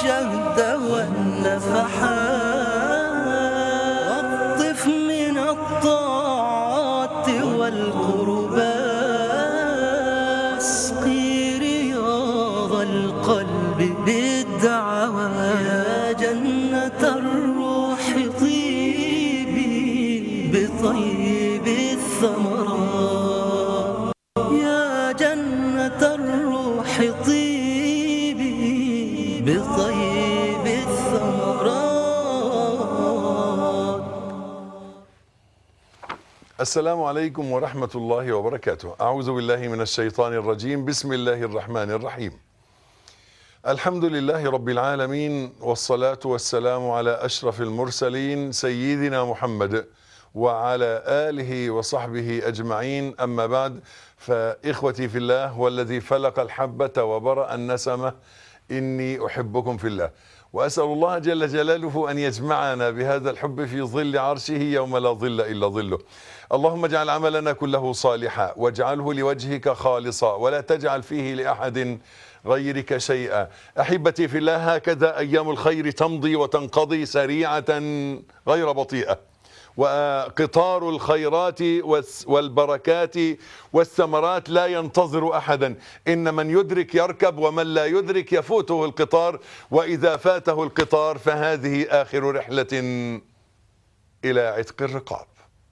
الشهد والنفحات واقطف من الطاعات والقربات اسقي رياض القلب بالدعوات يا جنة الروح طيبي بطيب الثمرات يا جنة الروح طيبي بطيب الثمرات السلام عليكم ورحمة الله وبركاته أعوذ بالله من الشيطان الرجيم بسم الله الرحمن الرحيم الحمد لله رب العالمين والصلاة والسلام على أشرف المرسلين سيدنا محمد وعلى آله وصحبه أجمعين أما بعد فإخوتي في الله والذي فلق الحبة وبرأ النسمة إني أحبكم في الله وأسأل الله جل جلاله أن يجمعنا بهذا الحب في ظل عرشه يوم لا ظل إلا ظله اللهم اجعل عملنا كله صالحا واجعله لوجهك خالصا ولا تجعل فيه لأحد غيرك شيئا أحبتي في الله هكذا أيام الخير تمضي وتنقضي سريعة غير بطيئة وقطار الخيرات والبركات والثمرات لا ينتظر احدا ان من يدرك يركب ومن لا يدرك يفوته القطار واذا فاته القطار فهذه اخر رحله الى عتق الرقاب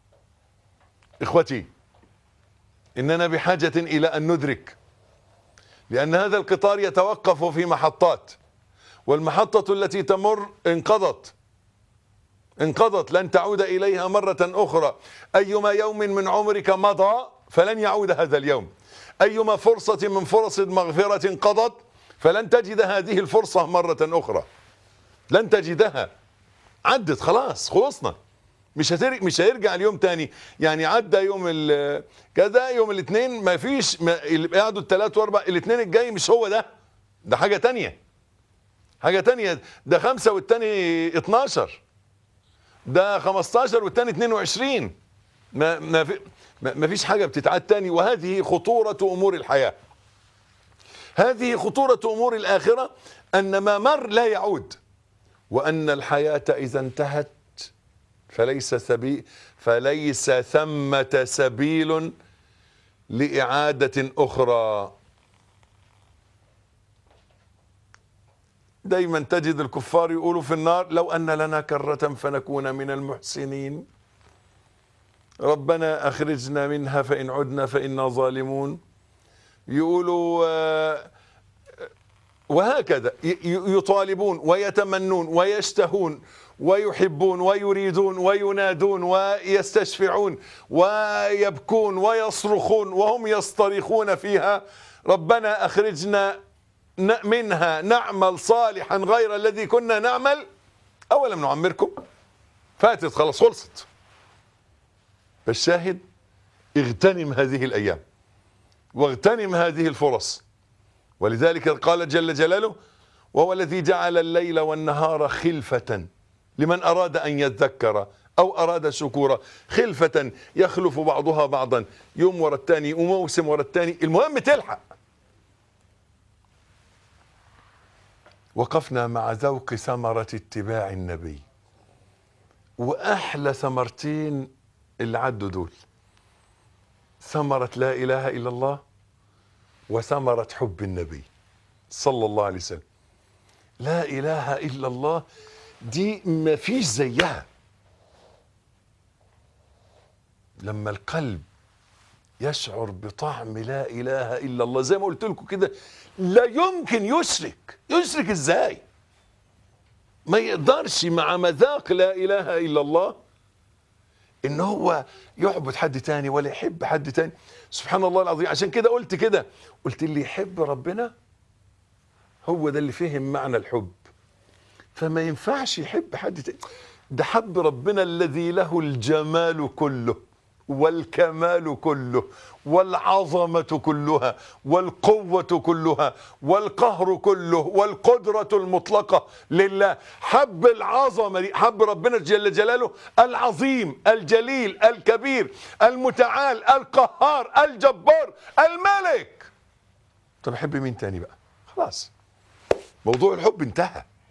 اخوتي اننا بحاجه الى ان ندرك لان هذا القطار يتوقف في محطات والمحطه التي تمر انقضت انقضت لن تعود إليها مرة أخرى أيما يوم من عمرك مضى فلن يعود هذا اليوم أيما فرصة من فرص المغفرة انقضت فلن تجد هذه الفرصة مرة أخرى لن تجدها عدت خلاص خلصنا مش هتر... مش هيرجع اليوم تاني يعني عدى يوم ال... كذا يوم الاثنين ما فيش ما... اللي قعدوا الثلاث واربع الاثنين الجاي مش هو ده ده حاجة تانية حاجة تانية ده خمسة والتاني 12 ده 15 والتاني 22 ما ما في ما فيش حاجه بتتعاد تاني وهذه خطوره امور الحياه هذه خطوره امور الاخره ان ما مر لا يعود وان الحياه اذا انتهت فليس سبيل فليس ثمه سبيل لاعاده اخرى دايما تجد الكفار يقولوا في النار لو أن لنا كرة فنكون من المحسنين ربنا أخرجنا منها فإن عدنا فإنا ظالمون يقولوا وهكذا يطالبون ويتمنون ويشتهون ويحبون ويريدون وينادون ويستشفعون ويبكون ويصرخون وهم يصطرخون فيها ربنا أخرجنا منها نعمل صالحا غير الذي كنا نعمل أولم نعمركم فاتت خلاص خلصت فالشاهد اغتنم هذه الأيام واغتنم هذه الفرص ولذلك قال جل جلاله وهو الذي جعل الليل والنهار خلفة لمن أراد أن يذكر أو أراد شكورا خلفة يخلف بعضها بعضا يوم ورا الثاني وموسم ورا الثاني المهم تلحق وقفنا مع ذوق ثمرة اتباع النبي وأحلى ثمرتين اللي عدوا دول ثمرة لا إله إلا الله وثمرة حب النبي صلى الله عليه وسلم لا إله إلا الله دي ما فيش زيها لما القلب يشعر بطعم لا اله الا الله زي ما قلت لكم كده لا يمكن يشرك يشرك ازاي ما يقدرش مع مذاق لا اله الا الله ان هو يعبد حد تاني ولا يحب حد تاني سبحان الله العظيم عشان كده قلت كده قلت اللي يحب ربنا هو ده اللي فهم معنى الحب فما ينفعش يحب حد تاني ده حب ربنا الذي له الجمال كله والكمال كله والعظمة كلها والقوة كلها والقهر كله والقدرة المطلقة لله حب العظمة دي حب ربنا جل جلاله العظيم الجليل الكبير المتعال القهار الجبار الملك طب احب مين تاني بقى خلاص موضوع الحب انتهى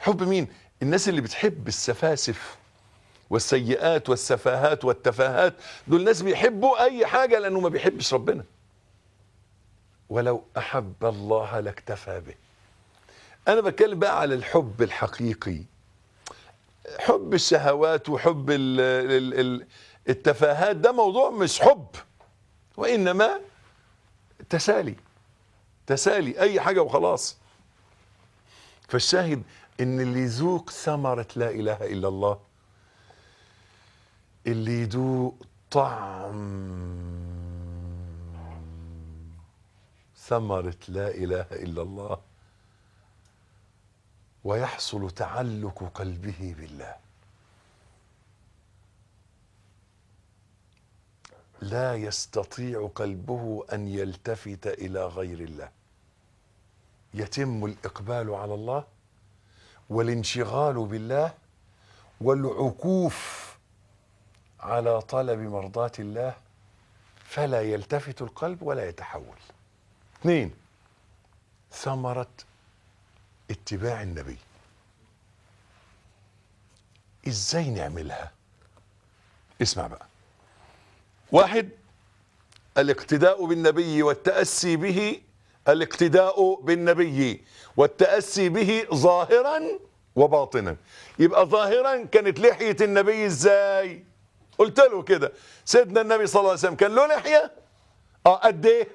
حب مين الناس اللي بتحب السفاسف والسيئات والسفاهات والتفاهات دول ناس بيحبوا اي حاجه لانه ما بيحبش ربنا ولو احب الله لاكتفى به انا بتكلم بقى على الحب الحقيقي حب الشهوات وحب ال ال ال التفاهات ده موضوع مش حب وانما تسالي تسالي اي حاجه وخلاص فالشاهد ان اللي يذوق ثمره لا اله الا الله اللي يذوق طعم ثمره لا اله الا الله ويحصل تعلق قلبه بالله لا يستطيع قلبه ان يلتفت الى غير الله يتم الاقبال على الله والانشغال بالله والعكوف على طلب مرضاه الله فلا يلتفت القلب ولا يتحول اثنين ثمره اتباع النبي ازاي نعملها اسمع بقى واحد الاقتداء بالنبي والتأسي به الاقتداء بالنبي والتأسي به ظاهرا وباطنا يبقى ظاهرا كانت لحية النبي ازاي قلت له كده سيدنا النبي صلى الله عليه وسلم كان له لحية اه قد ايه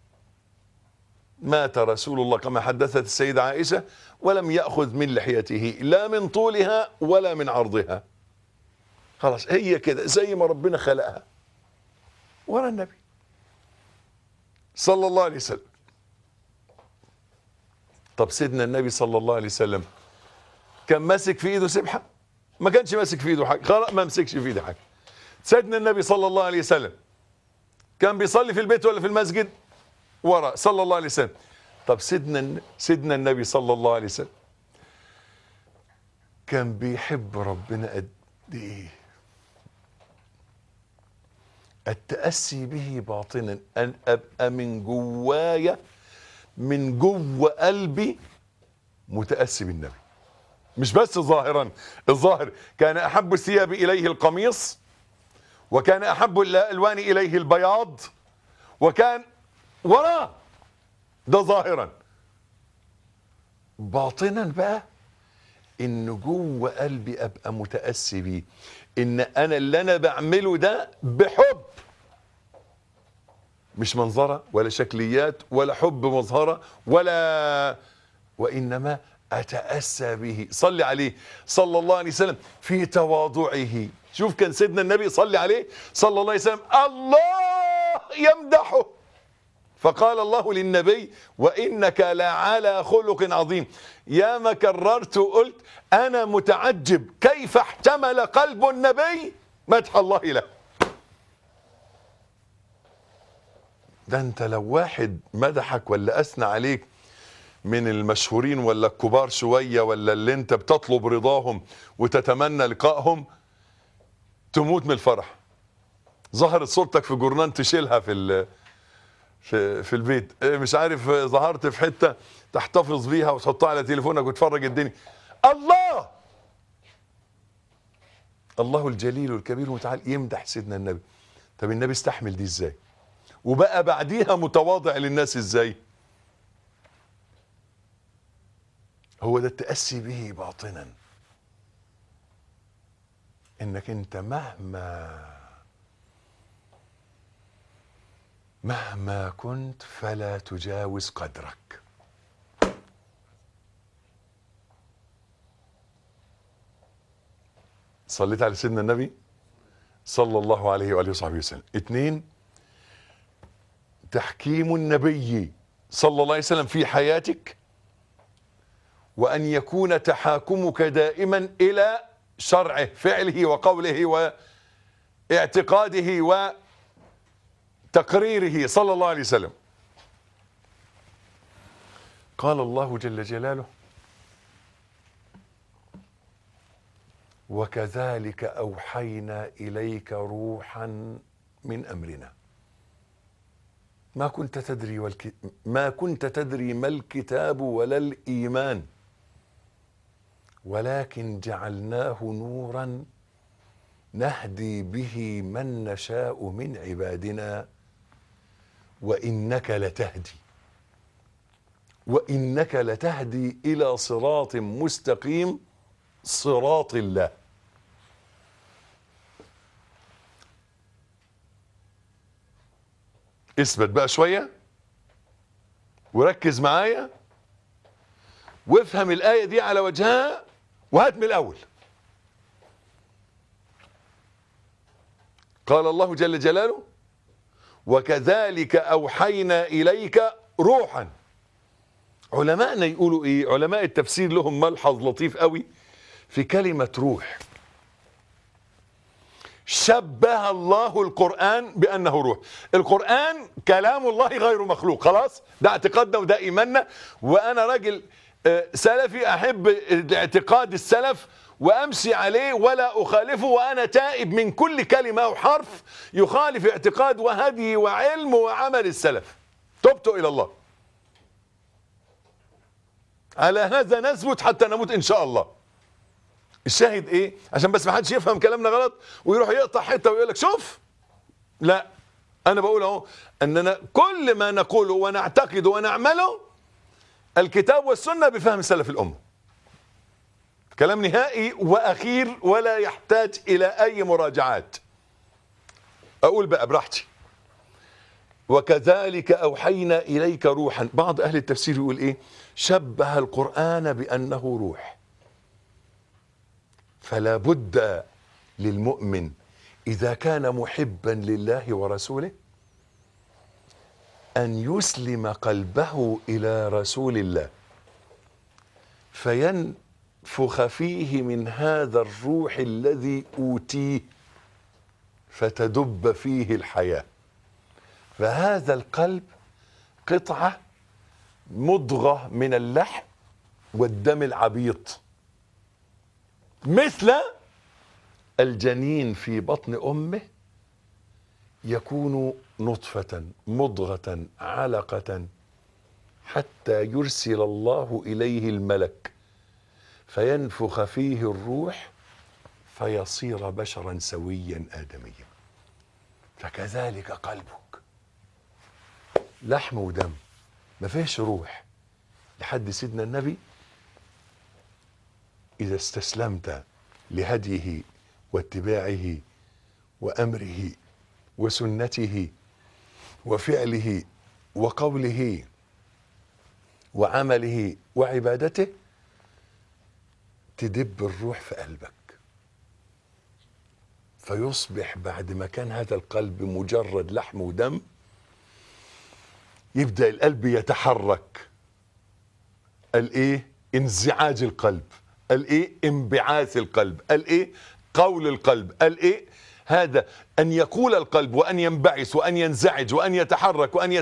مات رسول الله كما حدثت السيدة عائشة ولم يأخذ من لحيته لا من طولها ولا من عرضها خلاص هي كده زي ما ربنا خلقها ورا النبي صلى الله عليه وسلم طب سيدنا النبي صلى الله عليه وسلم كان ماسك في ايده سبحه ما كانش ماسك في ايده حاجه خلاص ما مسكش في ايده حاجه سيدنا النبي صلى الله عليه وسلم كان بيصلي في البيت ولا في المسجد ورا صلى الله عليه وسلم طب سيدنا سيدنا النبي صلى الله عليه وسلم كان بيحب ربنا قد ايه التأسي به باطنا أن أبقى من جوايا من جوه قلبي متأسي بالنبي مش بس ظاهرا الظاهر كان أحب الثياب إليه القميص وكان أحب الألوان إليه البياض وكان وراه ده ظاهرا باطنا بقى ان جوه قلبي ابقى متاسي بيه ان انا اللي انا بعمله ده بحب مش منظره ولا شكليات ولا حب مظهره ولا وانما اتاسى به صلي عليه صلى الله عليه وسلم في تواضعه شوف كان سيدنا النبي صلي عليه صلى الله عليه وسلم الله يمدحه فقال الله للنبي وانك لعلى خلق عظيم يا ما كررت وقلت انا متعجب كيف احتمل قلب النبي مدح الله له ده انت لو واحد مدحك ولا اثنى عليك من المشهورين ولا الكبار شويه ولا اللي انت بتطلب رضاهم وتتمنى لقائهم تموت من الفرح ظهرت صورتك في جورنان تشيلها في ال في في البيت إيه مش عارف ظهرت في حته تحتفظ بيها وتحطها على تليفونك وتفرج الدنيا الله الله الجليل الكبير المتعال يمدح سيدنا النبي طب النبي استحمل دي ازاي وبقى بعديها متواضع للناس ازاي هو ده التأسي به باطنا انك انت مهما مهما كنت فلا تجاوز قدرك صليت على سيدنا النبي صلى الله عليه وآله وصحبه وسلم اثنين تحكيم النبي صلى الله عليه وسلم في حياتك وأن يكون تحاكمك دائما إلى شرعه فعله وقوله واعتقاده و تقريره صلى الله عليه وسلم قال الله جل جلاله وكذلك اوحينا اليك روحا من امرنا ما كنت تدري والك... ما كنت تدري ما الكتاب ولا الايمان ولكن جعلناه نورا نهدي به من نشاء من عبادنا وانك لتهدي وانك لتهدي الى صراط مستقيم صراط الله اثبت بقى شويه وركز معايا وافهم الايه دي على وجهها وهات من الاول قال الله جل جلاله وكذلك اوحينا اليك روحا علماءنا يقولوا ايه علماء التفسير لهم ملحظ لطيف قوي في كلمه روح شبه الله القرآن بأنه روح القرآن كلام الله غير مخلوق خلاص ده اعتقادنا وده إيماننا وأنا راجل آه، سلفي أحب اعتقاد السلف وأمشي عليه ولا أخالفه وأنا تائب من كل كلمة وحرف يخالف اعتقاد وهدي وعلم وعمل السلف تبت إلى الله على هذا نثبت حتى نموت إن شاء الله الشاهد ايه عشان بس ما حدش يفهم كلامنا غلط ويروح يقطع حته ويقول لك شوف لا انا بقول اهو اننا كل ما نقوله ونعتقد ونعمله الكتاب والسنه بفهم سلف الامه كلام نهائي واخير ولا يحتاج الى اي مراجعات اقول بقى براحتي وكذلك اوحينا اليك روحا بعض اهل التفسير يقول ايه شبه القران بانه روح فلا بد للمؤمن اذا كان محبا لله ورسوله ان يسلم قلبه الى رسول الله فينفخ فيه من هذا الروح الذي اوتيه فتدب فيه الحياه فهذا القلب قطعه مضغه من اللحم والدم العبيط مثل الجنين في بطن امه يكون نطفه مضغه علقه حتى يرسل الله اليه الملك فينفخ فيه الروح فيصير بشرا سويا ادميا فكذلك قلبك لحم ودم ما فيهش روح لحد سيدنا النبي إذا استسلمت لهديه واتباعه وأمره وسنته وفعله وقوله وعمله وعبادته تدب الروح في قلبك فيصبح بعد ما كان هذا القلب مجرد لحم ودم يبدأ القلب يتحرك الايه انزعاج القلب الايه انبعاث القلب الايه قول القلب الايه هذا ان يقول القلب وان ينبعث وان ينزعج وان يتحرك وان